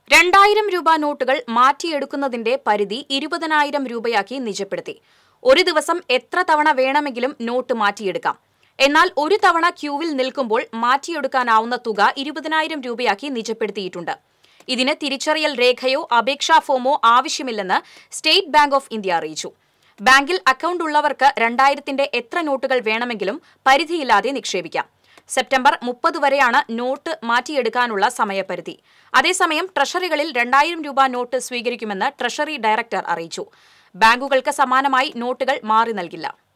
രണ്ടായിരം രൂപ നോട്ടുകൾ മാറ്റിയെടുക്കുന്നതിന്റെ പരിധി ഇരുപതിനായിരം രൂപയാക്കി നിജപ്പെടുത്തി ഒരു ദിവസം എത്ര തവണ വേണമെങ്കിലും നോട്ട് മാറ്റിയെടുക്കാം എന്നാൽ ഒരു തവണ ക്യൂവിൽ നിൽക്കുമ്പോൾ മാറ്റിയെടുക്കാനാവുന്ന തുക ഇരുപതിനായിരം രൂപയാക്കി നിജപ്പെടുത്തിയിട്ടുണ്ട് ഇതിന് തിരിച്ചറിയൽ രേഖയോ അപേക്ഷാ ഫോമോ ആവശ്യമില്ലെന്ന് സ്റ്റേറ്റ് ബാങ്ക് ഓഫ് ഇന്ത്യ അറിയിച്ചു ബാങ്കിൽ അക്കൗണ്ട് ഉള്ളവർക്ക് രണ്ടായിരത്തിന്റെ എത്ര നോട്ടുകൾ വേണമെങ്കിലും പരിധിയില്ലാതെ നിക്ഷേപിക്കാം സെപ്റ്റംബർ മുപ്പത് വരെയാണ് നോട്ട് മാറ്റിയെടുക്കാനുള്ള സമയപരിധി അതേസമയം ട്രഷറികളിൽ രണ്ടായിരം രൂപ നോട്ട് സ്വീകരിക്കുമെന്ന് ട്രഷറി ഡയറക്ടർ അറിയിച്ചു ബാങ്കുകൾക്ക് സമാനമായി നോട്ടുകൾ മാറി നൽകില്ല